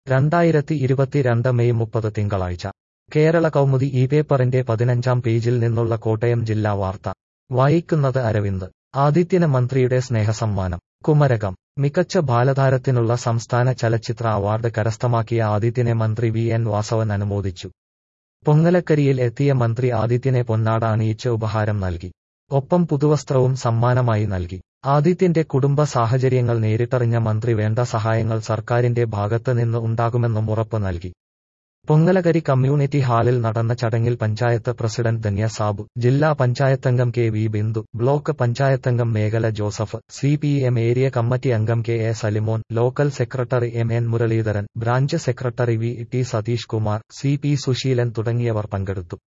രണ്ടായിരത്തി ഇരുപത്തിരണ്ട് മെയ് മുപ്പത് തിങ്കളാഴ്ച കേരള കൗമുദി ഈ പേപ്പറിന്റെ പതിനഞ്ചാം പേജിൽ നിന്നുള്ള കോട്ടയം ജില്ലാ വാർത്ത വായിക്കുന്നത് അരവിന്ദ് ആദിത്യന് മന്ത്രിയുടെ സ്നേഹസമ്മാനം കുമരകം മികച്ച ബാലതാരത്തിനുള്ള സംസ്ഥാന ചലച്ചിത്ര അവാർഡ് കരസ്ഥമാക്കിയ ആദിത്യനെ മന്ത്രി വി എൻ വാസവൻ അനുമോദിച്ചു പൊങ്ങലക്കരിയിൽ എത്തിയ മന്ത്രി ആദിത്യനെ പൊന്നാട അണിയിച്ച് ഉപഹാരം നൽകി ഒപ്പം പുതുവസ്ത്രവും സമ്മാനമായി നൽകി ആദിത്യന്റെ കുടുംബ സാഹചര്യങ്ങൾ നേരിട്ടറിഞ്ഞ മന്ത്രി വേണ്ട സഹായങ്ങൾ സർക്കാരിന്റെ ഭാഗത്ത് നിന്ന് ഉണ്ടാകുമെന്നും ഉറപ്പ് നൽകി പൊങ്ങലകരി കമ്മ്യൂണിറ്റി ഹാളിൽ നടന്ന ചടങ്ങിൽ പഞ്ചായത്ത് പ്രസിഡന്റ് ധന്യ സാബു ജില്ലാ പഞ്ചായത്തംഗം കെ വി ബിന്ദു ബ്ലോക്ക് പഞ്ചായത്തംഗം Mekhala Joseph C P M area committee അംഗം K A Salimon local secretary M N Muraleedharan branch secretary V T Satheesh Kumar C P Susheelan തുടങ്ങിയവർ പങ്കെടുത്തു